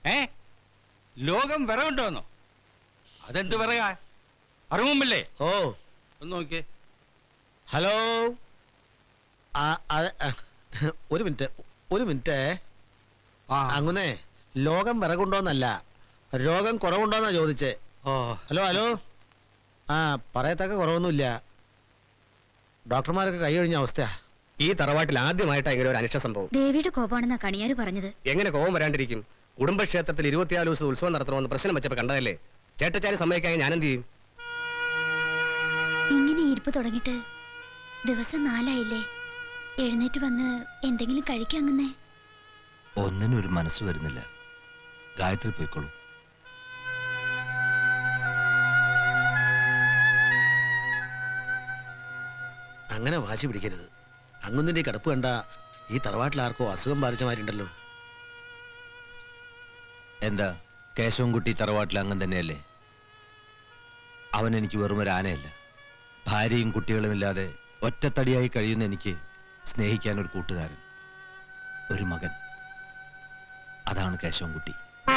ഏ ലോകം വിറകുണ്ടോന്നോ അതെന്ത് പറയാ അറിവുമില്ലേ ഓ ഒന്ന് നോക്കിയേ ഹലോ ആ അതെ ആ, ഒരു മിനിറ്റ് ഒരു മിനിറ്റ് ആ അങ്ങനെ ലോകം വിറകുണ്ടോന്നല്ല രോഗം കുറവുണ്ടോന്നാ ചോദിച്ചേ ഓ ഹലോ ഹലോ ആ പറയത്തക്ക കുറവൊന്നുമില്ല ഡോക്ടർമാരൊക്കെ കൈ ഒഴിഞ്ഞ അവസ്ഥയാ ഈ തറവാട്ടിൽ ആദ്യമായിട്ടാണ് ഇങ്ങനെ ഒരു അനിഷ്ട സംഭവം ദേവിയുടെ കോപാണെന്നാ കണിയാര് പറഞ്ഞത് എങ്ങനെ കോപം വരാണ്ടിരിക്കും കുടുംബക്ഷേത്രത്തിൽ ഇരുപത്തിനാല് ദിവസം ഉത്സവം നടത്തണമെന്ന് പ്രശ്നം വെച്ചപ്പോ കണ്ടതല്ലേ ചേട്ടച്ചാരി സമ്മതിക്കാൻ ഞാൻ എന്ത് ചെയ്യും ഇങ്ങനെ ഇരിപ്പ് തുടങ്ങിയിട്ട് ദിവസം നാലായില്ലേ എഴുന്നേറ്റ് വന്ന് എന്തെങ്കിലും കഴിക്കാങ്ങന്നേ ഒന്നിനും ഒരു മനസ്സ് വരുന്നില്ല ഗായത്രി പോയിക്കോളൂ അങ്ങനെ വാശി പിടിക്കരുത് അങ്ങൊന്നിന്റെ ഈ കിടപ്പ് കണ്ട ഈ തറവാട്ടിൽ ആർക്കോ അസുഖം ബാധിച്ചമാരുണ്ടല്ലോ എന്താ കേശവൻകുട്ടി തറവാട്ടിൽ അങ്ങൻ തന്നെയല്ലേ അവൻ എനിക്ക് വെറും ഒരു ആനയല്ല ഭാര്യയും കുട്ടികളും ഇല്ലാതെ ഒറ്റത്തടിയായി കഴിയുന്ന എനിക്ക് സ്നേഹിക്കാൻ ഒരു കൂട്ടുകാരൻ ഒരു മകൻ അതാണ് കേശവൻകുട്ടി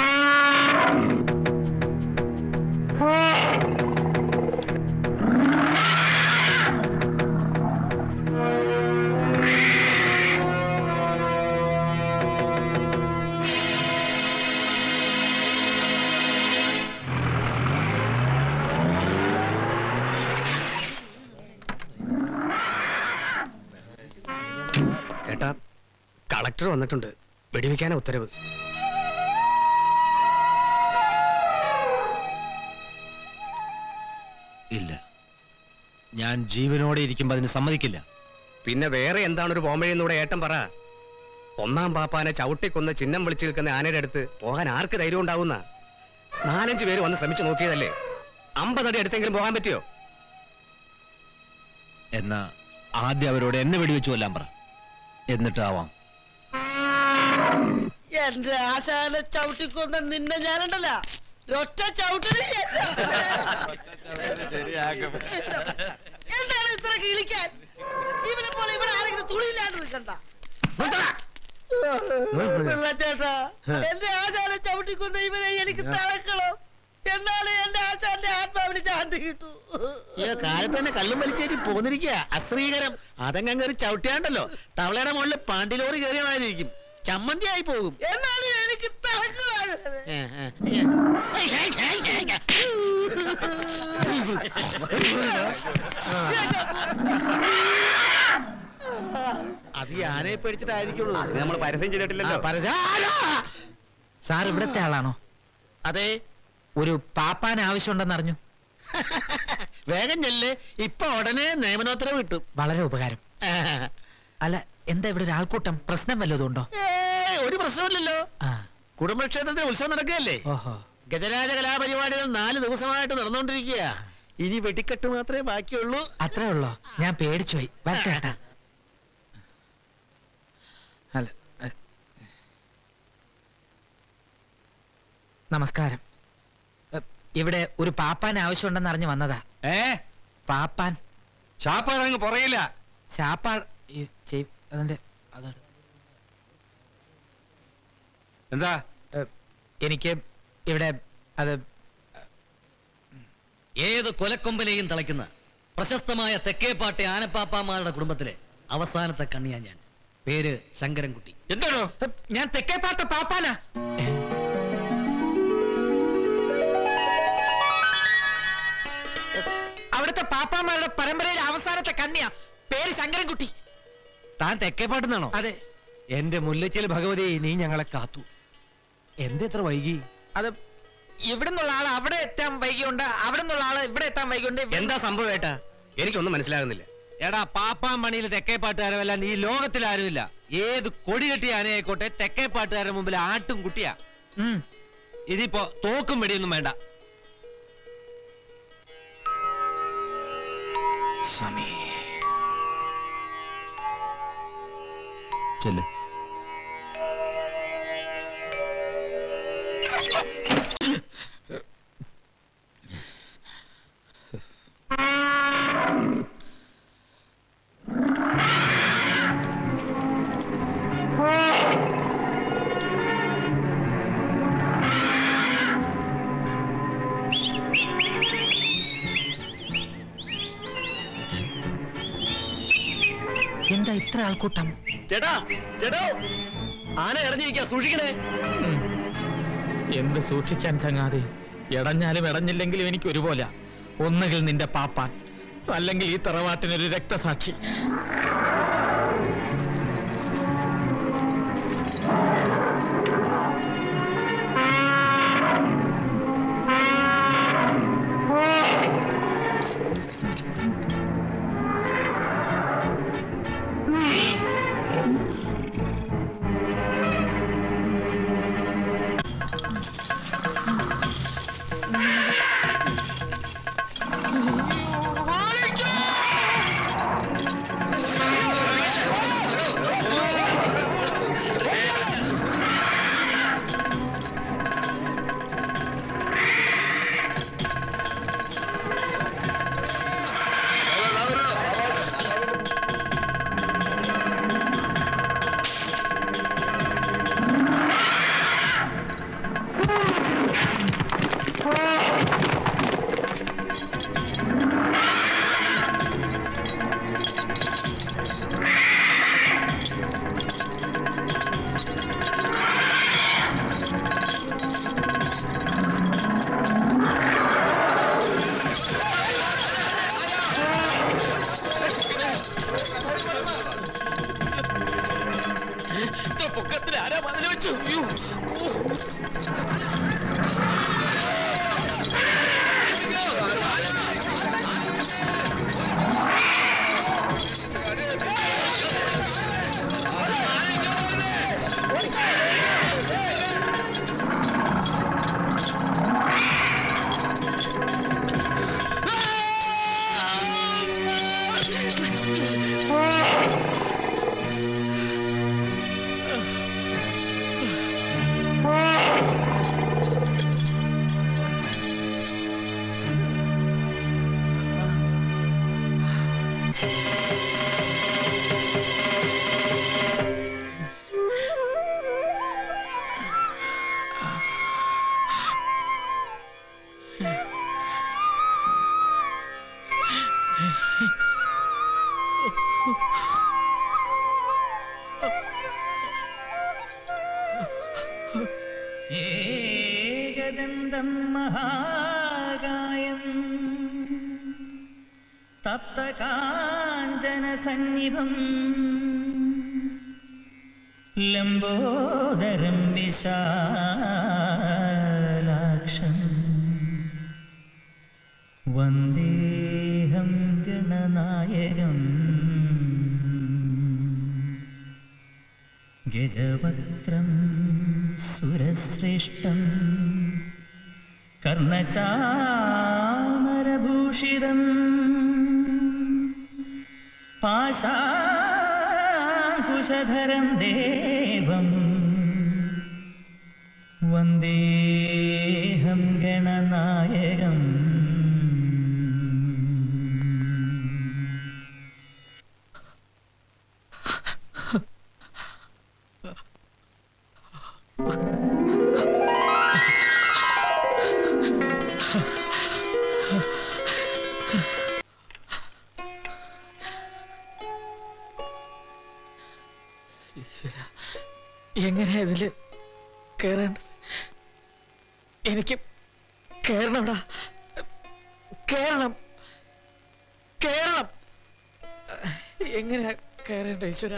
ഏട്ടാ കളക്ടർ വന്നിട്ടുണ്ട് വെടിവെക്കാനാ ഉത്തരവ് ഇല്ല ഞാൻ ജീവനോടെ ഇരിക്കുമ്പോൾ അതിന് സമ്മതിക്കില്ല പിന്നെ വേറെ എന്താണ് ഒരു പോംവഴിയെന്നൂടെ ഏട്ടൻ പറ ഒന്നാം പാപ്പാനെ ചവിട്ടിക്കൊന്ന് ചിഹ്നം വിളിച്ചു നിൽക്കുന്ന ആനയുടെ അടുത്ത് പോകാൻ ആർക്ക് ധൈര്യം ഉണ്ടാവുന്ന നാലഞ്ച് പേര് വന്ന് ശ്രമിച്ചു നോക്കിയതല്ലേ അമ്പതടി അടുത്തെങ്കിലും പോകാൻ പറ്റിയോ എന്നാ ആദ്യം അവരോട് എന്നെ വെടിവെച്ചു കൊല്ലാൻ പറ എന്നിട്ടാവാം എന്റെ ആശാനെ ചവിട്ടിക്കൊണ്ട നിന്നെ ഞാനുണ്ടല്ല ഒറ്റ ചവിട്ടിന് എന്താണ് ഇത്ര കിളിക്കാൻ ഇവനെ പോലെ ഇവിടെ ആരെങ്കിലും തുണിയില്ലാണ്ട് നിൽക്കണ്ട ചേട്ടാ എന്റെ ആശാനെ ചവിട്ടിക്കൊണ്ട ഇവനെ എനിക്ക് തളക്കണം എന്നാലേ എന്റെ ആശാന്റെ ആത്മാവിന് ശാന്തി കിട്ടൂ ഈ കാലത്ത് തന്നെ കല്ലും വലിച്ചേരി പോന്നിരിക്കുക അശ്രീകരം അതങ്ങ് കയറി ചവിട്ടിയാണ്ടല്ലോ തവളയുടെ മുകളിൽ പാണ്ടിലോറി കയറിയമായിരിക്കും ചമ്മന്തിയായി പോകും എന്നാലും എനിക്ക് തളക്കണം ഏ, ഏ, ഏ. അത് ഈ ആനയെ പേടിച്ചിട്ടായിരിക്കുള്ളൂ നമ്മൾ പരസ്യം ചെയ്തിട്ടില്ലല്ലോ ആ, പരസ്യ- ആരാ? സാർ ഇവിടത്തെ ആളാണോ അതെ ഒരു പാപ്പാൻ ആവശ്യമുണ്ടെന്ന് അറിഞ്ഞു വേഗം ചെല്ല് ഇപ്പൊ ഉടനെ നിയമനോത്തരവ് കിട്ടും വളരെ ഉപകാരം അല്ല എന്താ ഇവിടെ ഒരു ആൾക്കൂട്ടം പ്രശ്നം വല്ലതും ഉണ്ടോ ഏയ്, ഒരു പ്രശ്നമില്ലല്ലോ ആ കുടുംബക്ഷേത്രത്തിൽ ഉത്സവം നടക്കുകയല്ലേ ഓഹോ ഗജരാജ കലാപരിപാടികൾ നാല് ദിവസമായിട്ട് നടന്നുകൊണ്ടിരിക്കുക ഇനി വെടിക്കെട്ട് മാത്രമേ ബാക്കിയുള്ളൂ അത്രേ ഉള്ളോ ഞാൻ പേടിച്ചു പോയി വരട്ടെ ഏട്ടാ. അല്ല അ- നമസ്കാരം എ, ഇവിടെ ഒരു പാപ്പാൻ ആവശ്യമുണ്ടെന്ന് അറിഞ്ഞു വന്നതാ ഏ പാപ്പാൻ ചാപ്പാടങ്ങ് പുറയില്ല ചാപ്പാ ഈ ചെയ്- അതിന്റെ അതാണ് എന്താ എ, എനിക്ക് ഇവിടെ അത് ഏത് കൊലക്കൊമ്പനെയും തളയ്ക്കുന്ന പ്രശസ്തമായ തെക്കേപ്പാട്ടെ ആനപ്പാപ്പാമാരുടെ കുടുംബത്തിലെ അവസാനത്തെ കണ്ണിയാ ഞാൻ പേര് ശങ്കരൻകുട്ടി എന്താണോ എ, ഞാൻ തെക്കേപ്പാട്ട പാപ്പാനാ എ, അവിടുത്തെ പാപ്പാമാരുടെ പരമ്പരയിലെ അവസാനത്തെ കണ്ണിയാ പേര് ശങ്കരൻകുട്ടി താൻ തെക്കേപ്പാട്ടുന്നാണോ അതെ എന്റെ മുല്ലയ്ക്കൽ ഭഗവതി നീ ഞങ്ങളെ കാത്തു എന്തെത്ര വൈകി അത് ഇവിടെ നിന്നുള്ള ആൾ അവിടെ എത്താൻ വൈകിയുണ്ട് അവിടെ നിന്നുള്ള ആള് ഇവിടെ എത്താൻ വൈകിയുണ്ട് എന്താ സംഭവം ഏട്ടാ എനിക്കൊന്നും മനസ്സിലാകുന്നില്ല എടാ പാപ്പാൻ മണിയിൽ തെക്കേപ്പാട്ടുകാരമല്ല ഈ ലോകത്തിൽ ആരുമില്ല ഏത് കൊടി കെട്ടിയ ആനയായിക്കോട്ടെ തെക്കേപ്പാട്ടുകാരുടെ മുമ്പിൽ ആട്ടും കുട്ടിയാ ഉം. ഇതിപ്പോ തോക്കും വെടിയൊന്നും വേണ്ട സ്വാമി ചെല്ല് ആ ഇത്ര ആൾക്കൂട്ടം ചേട്ടാ ചേട്ടോ ആന ഇറങ്ങിയിരിക്കാ സൂക്ഷിക്കണേ എന്ത് സൂക്ഷിക്കാൻ ചങ്ങാതി ഇടഞ്ഞാലും ഇടഞ്ഞില്ലെങ്കിലും എനിക്ക് ഒരുപോലെ ഒന്നുകിൽ നിന്റെ പാപ്പാൻ അല്ലെങ്കിൽ ഈ തറവാട്ടിനൊരു രക്തസാക്ഷി പൊക്കത്തിൽ ആരാ മതിൽ വെച്ചു അയ്യോ. ഓ. ഏകദന്തം മഹാകായം തപ്തകാഞ്ചനസന്നിഭം ലംബോദരം വിശാലാക്ഷം വന്ദേഹം ഗണനായകം ഗജവക്ത്രം സുരശ്രേഷ്ഠം കർണചാമരഭൂഷിതം പാശാകുശധരം ദേവം വന്ദേഹം ഗണനായകം എങ്ങനെയാ ഇതില് കേറേണ്ടത് എനിക്ക് കേറണടാ കേറണം കേറണം എങ്ങനെയാ കേറേണ്ട ഈശ്വര